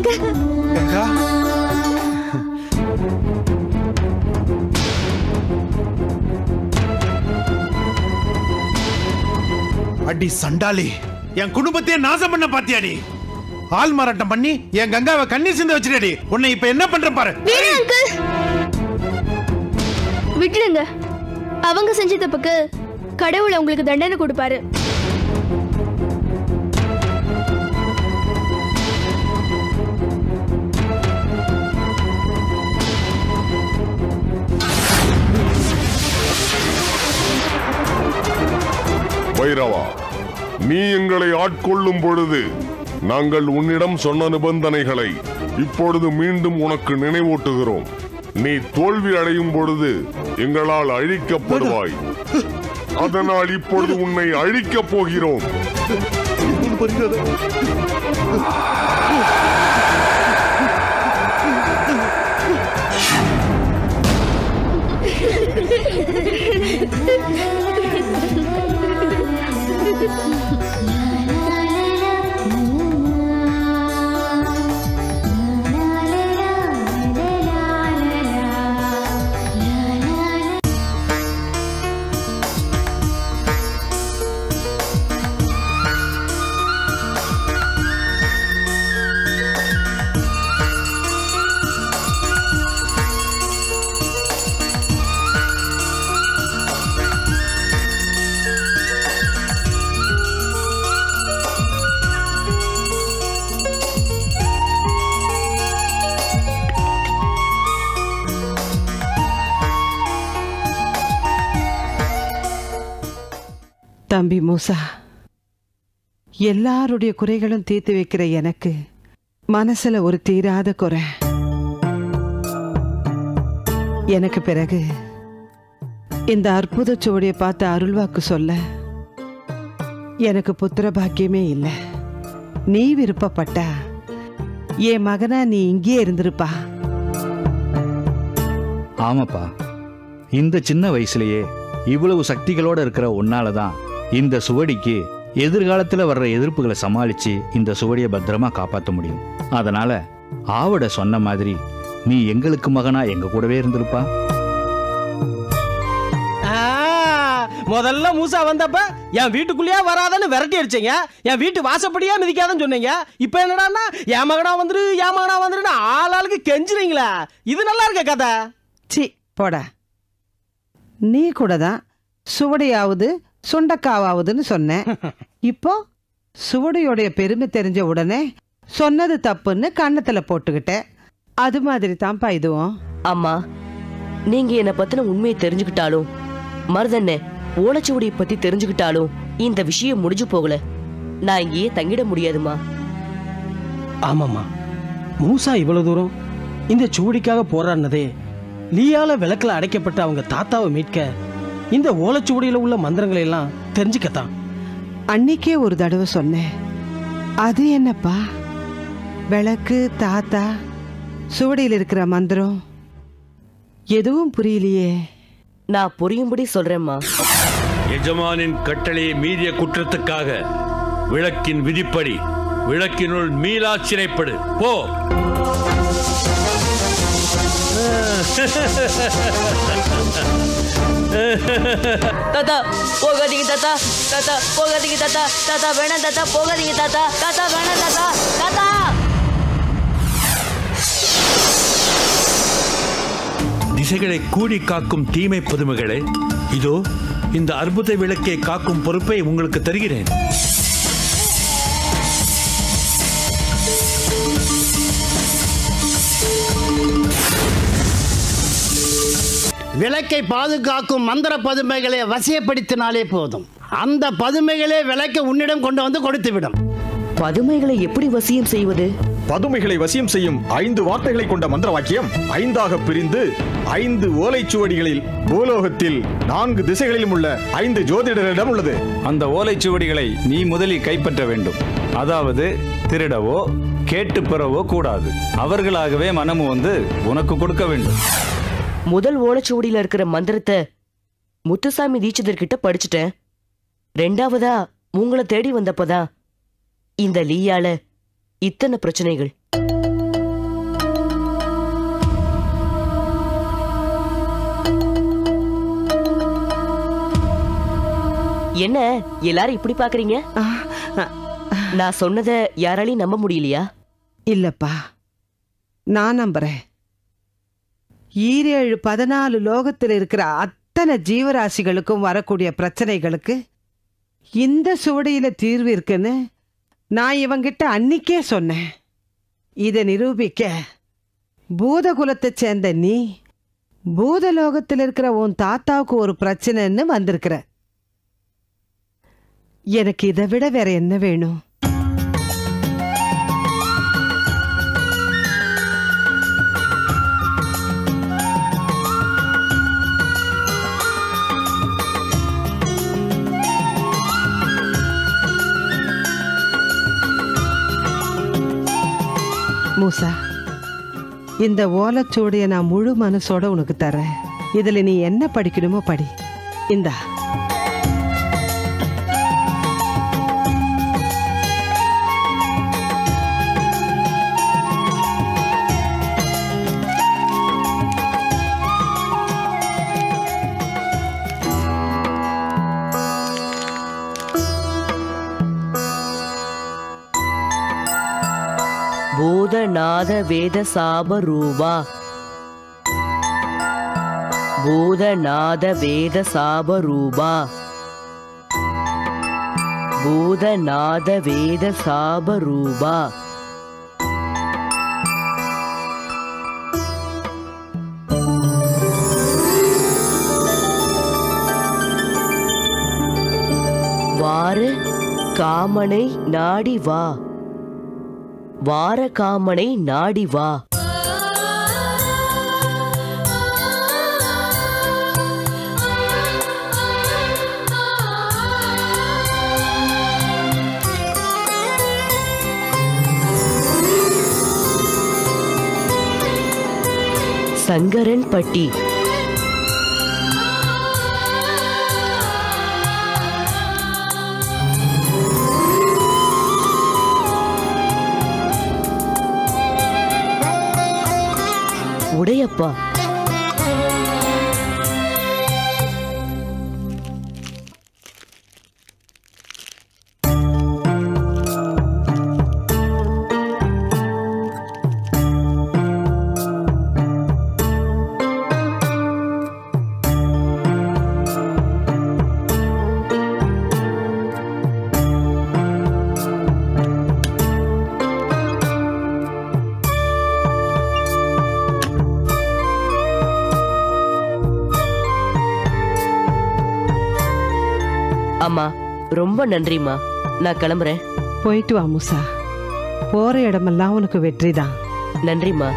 விடுங்க கங்கா அடி சண்டாளி என் குடும்பத்தையே நாசம் பண்ண பாத்தியா நீ ஆள் மாறாட்டம் பண்ணி என் கங்காவை கண்ணீர் சிந்த வச்சிருடி உன்னை இப்ப என்ன பண்ற பாரு வேணாம் அங்கிள் விட்டுடுங்க அவங்க செஞ்ச தப்புக்கு கடவுள் உங்களுக்கு தண்டனை கொடுப்பாரு பைரவா நீ எங்களை ஆட்கொள்ளும் பொழுது நாங்கள் உன்னிடம் சொன்ன நிபந்தனைகளை இப்பொழுது மீண்டும் உனக்கு நினைவூட்டுகிறோம் நீ தோல்வி அடையும் பொழுது எங்களால் அழிக்கப்படுவாய் அதனால் இப்பொழுது உன்னை அழிக்கப் போகிறோம் தம்பி மூசா எல்லாருடைய குறைகளும் தீர்த்து வைக்கிற எனக்கு மனசுல ஒரு தீராத குறை எனக்கு பிறகு இந்த அற்புத சுவடியை பார்த்து அருள்வாக்கு சொல்ல எனக்கு புத்திர பாக்கியமே இல்லை நீ விருப்பப்பட்டா என் மகனா நீ இங்கேயே இருந்திருப்பா ஆமாப்பா இந்த சின்ன வயசுலயே இவ்வளவு சக்திகளோட இருக்கிற உன்னால தான் இந்த சுவடிக்கு எதிர்காலத்துல வர்ற எதிர்ப்புகளை சமாளிச்சு இந்த சுவடியை பத்திரமா காப்பாற்ற முடியும் அதனால ஆவட சொன்ன மாதிரி நீ எங்களுக்கு மகனா எங்க கூடவே இருந்திருப்பா ஆ, முதல்ல மூசா வந்தப்ப என் வீட்டுக்குள்ளேயே வராதன்னு விரட்டி அடிச்சீங்க என் வீட்டு வாசப்படியே மிதிக்காதன்னு சொன்னீங்க இப்போ என்னடான்னா என் மகனா வந்துரு என் மகனா வந்துருன்னு ஆள் ஆளுக்கு கெஞ்சுறீங்களா இது நல்லா இருக்க கதை சி போடா நீ கூட தான் சுவடையாவது சுண்டக்காவாவதுன்னு சொன்னேன் இப்போ சுவடையோடைய பெருமை தெரிஞ்ச உடனே சொன்னது தப்புன்னு கன்னத்துல போட்டுக்கிட்டேன் அது மாதிரி தான்ப்பா இதுவும் அம்மா நீங்க என்ன பத்தின உண்மையை தெரிஞ்சுக்கிட்டாலும் மருதண்ணே ஓலைச்சுவடியை பத்தி தெரிஞ்சுக்கிட்டாலும் இந்த விஷயம் முடிஞ்சு போகல நான் இங்கேயே தங்கிட முடியாதுமா ஆமாம்மா மூசா இவ்வளவு தூரம் இந்த சுவடிக்காக போராடினதே லீயால விளக்குல அடைக்கப்பட்ட அவங்க தாத்தாவை மீட்க இந்த ஓலைச்சுவடியில உள்ள மந்திரங்களை எல்லாம் தெரிஞ்சுக்கத்தான் அன்னைக்கே ஒரு தடவை சொன்னேன் அது என்னப்பா விளக்கு தாத்தா சுவடியில் இருக்கிற மந்திரம் எதுவும் புரியலையே நான் புரியும்படி சொல்றேம்மா எஜமானின் கட்டளையை மீறிய குற்றத்துக்காக விளக்கின் விதிப்படி விளக்கினுள் மீளா சிறைப்படு போ தாத்தா போகாதீங்க தாத்தா தாத்தா போகாதீங்க தாத்தா தாத்தா வேணாம் தாத்தா போகாதீங்க தாத்தா தாத்தா வேணாம் தாத்தா தாத்தா திசைகளை கூடி காக்கும் தீமை புதுமைகளே இதோ இந்த அற்புத விளக்கை காக்கும் பொறுப்பை உங்களுக்கு தருகிறேன் விளக்கை பாதுகாக்கும் மந்திர பதுமைகளை வசியப்படுத்தினாலே போதும் அந்த பதுமைகளே விளக்கை உன்னிடம் கொண்டு வந்து கொடுத்துவிடும் பதுமைகளை எப்படி வசியம் செய்வது பதுமைகளை வசியம் செய்யும் ஐந்து வார்த்தைகளை கொண்ட மந்திர வாக்கியம் ஐந்தாக பிரிந்து ஐந்து ஓலைச்சுவடிகளில் பூலோகத்தில் நான்கு திசைகளிலும் உள்ள ஐந்து ஜோதிடரிடம் உள்ளது அந்த ஓலைச்சுவடிகளை நீ முதலில் கைப்பற்ற வேண்டும் அதாவது திருடவோ கேட்டு பெறவோ கூடாது அவர்களாகவே மனமு வந்து உனக்கு கொடுக்க வேண்டும் முதல் ஓலைச்சுவடியில இருக்கிற மந்திரத்தை முத்துசாமி தீட்சிதர்கிட்ட படிச்சுட்டேன் ரெண்டாவதா உங்களை தேடி வந்தப்பதான் இந்த லீயால இத்தனை பிரச்சனைகள் என்ன எல்லாரும் இப்படி பாக்குறீங்க ஆ, ஆ, நான் சொன்னதை யாராலையும் நம்ப முடியலையா இல்லப்பா நான் நம்புறேன் ஈரேழு பதினாலு லோகத்தில் இருக்கிற அத்தனை ஜீவராசிகளுக்கும் வரக்கூடிய பிரச்சனைகளுக்கு இந்த சுவடியில தீர்வு இருக்குன்னு நான் இவங்கிட்ட அன்னிக்கே சொன்னேன் இதை நிரூபிக்க பூதகுலத்தைச் சேர்ந்த நீ பூதலோகத்தில் இருக்கிற உன் தாத்தாவுக்கு ஒரு பிரச்சனைன்னு வந்திருக்கிற எனக்கு இதை விட வேற என்ன வேணும் மூசா இந்த ஓலைச்சுவடியை நான் முழு மனசோட உனக்கு தரேன் இதுல நீ என்ன படிக்கணுமோ படி இந்தா பூதநாத வேத சாப ரூபா பூதநாத வேத சாப ரூபா பூதநாத வேத சாப ரூபா வார காமனை நாடி வா வார காமனை நாடி வா சங்கரன் பட்டி உடையப்பா அம்மா ரொம்ப நன்றிம்மா நான் கிளம்புறேன் போயிட்டு வா மூசா போற இடமெல்லாம் உனக்கு வெற்றி தான் நன்றிம்மா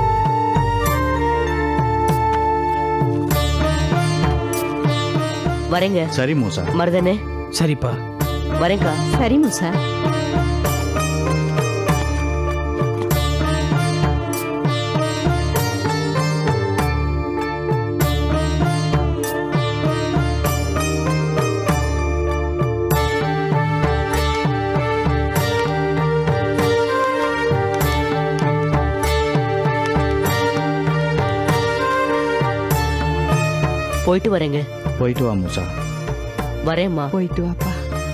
வரேங்க சரி மூசா மருதனே சரிப்பா வரேங்க்கா சரி மூசா போயிட்டு வரேங்க போயிட்டு வா மூசா வரேம்மா போயிட்டு வாப்பா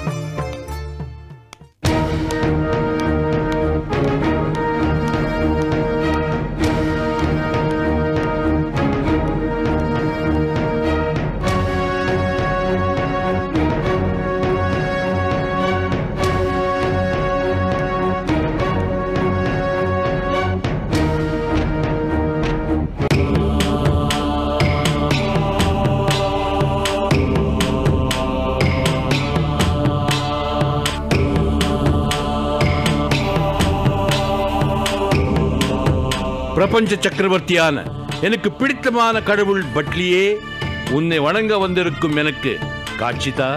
பிரபஞ்ச சக்கரவர்த்தியான எனக்கு பிடித்தமான கடவுள் பட்லியே உன்னை வணங்க வந்திருக்கும் எனக்கு காட்சிதா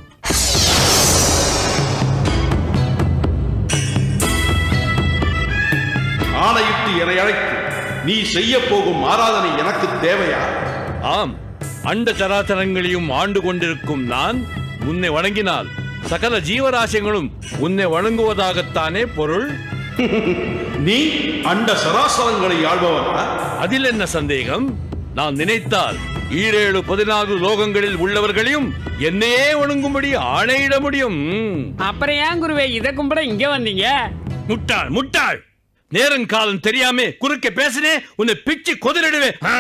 ஆணையிட்டு என்னை அழைத்து நீ செய்ய போகும் ஆராதனை எனக்கு தேவையா ஆம் அண்ட சராசரங்களையும் ஆண்டு கொண்டிருக்கும் நான் உன்னை வணங்கினால் சகல ஜீவராசிகளும் உன்னை வணங்குவதாகத்தானே பொருள் நீ அண்ட சராசரங்களை ஆள்பவனா அதில் என்ன சந்தேகம் நான் நினைத்தால் ஈரேழு பதினாறு லோகங்களில் உள்ளவர்களையும் என்னையே வணங்கும்படி ஆணையிட முடியும் ம். அப்புறம் ஏன் குருவே இதை கும்பிட இங்க வந்தீங்க முட்டாள் முட்டாள் நேரங்காலம் தெரியாம குறுக்க பேசினே உன்னை பிச்சு கொதிரிடுவேன் ஆ.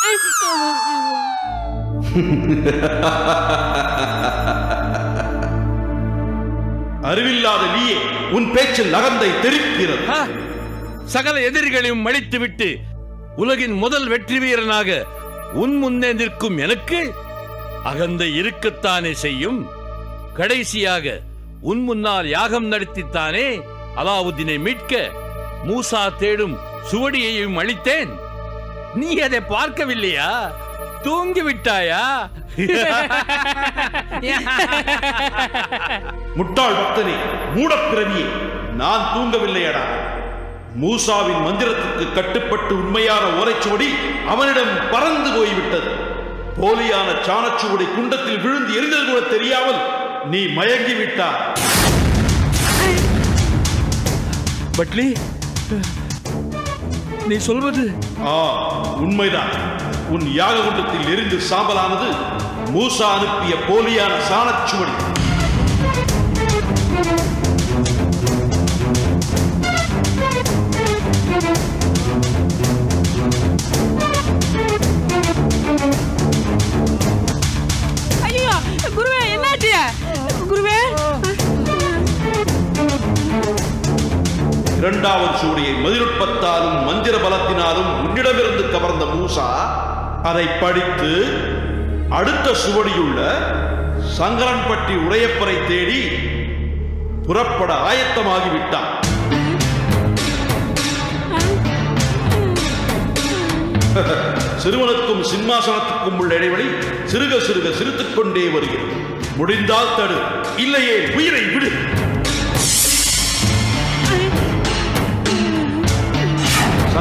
அறிவில்லாத நீயே உன் பேச்சில் நகந்தை தெரிக்கிறது ஆ, சகல எதிரிகளையும் மடித்துவிட்டு உலகின் முதல் வெற்றி வீரனாக உன் முன்னே நிற்கும் எனக்கு அகந்தை இருக்கத்தானே செய்யும் கடைசியாக உன் முன்னால் யாகம் நடத்தித்தானே அலாவுதீனை மீட்க மூசா தேடும் சுவடியையும் அளித்தேன் நீ அதை பார்க்கவில்லையா தூங்கி விட்டாயா முட்டாள் பக்தனே மூடப்பிறவியே நான் தூங்கவில்லையடா மூசாவின் மந்திரத்துக்கு கட்டுப்பட்டு உண்மையான ஓலைச்சுவடி அவனிடம் பறந்து போய்விட்டது போலியான சாணச்சுவடி குண்டத்தில் விழுந்து எரிந்தது கூட தெரியாமல் நீ மயங்கி விட்டாய் பட்லி நீ சொல்வது ஆ உண்மைதான் உன் யாக குண்டத்தில் எரிந்து சாம்பலானது மூசா அனுப்பிய போலியான சாணச்சுவடி ஐயோ குருவே என்னாச்சு குருவே இரண்டாவது சூடியை மதிநுட்பத்தாலும் மந்திர பலத்தினாலும் உன்னிடமிருந்து கவர்ந்த மூசா அதை படித்து அடுத்த சுவடியுள்ள சங்கரன்பட்டி உடையப்பரை தேடி புறப்பட ஆயத்தமாகிவிட்டான் சிறுவனுக்கும் சிம்மாசனத்துக்கும் உள்ள இடைவெளி சிறுக சிறுக சிரித்துக் கொண்டே வருகிறது முடிந்தால் தடு இல்லையே உயிரை விடு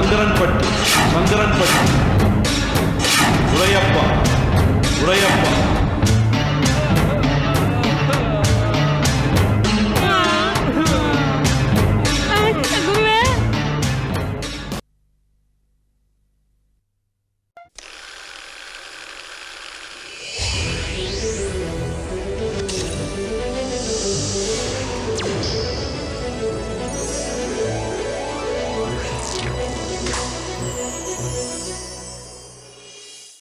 சங்கரன்பட்டி சங்கரன்பட்டி உரையப்பா உரையப்பா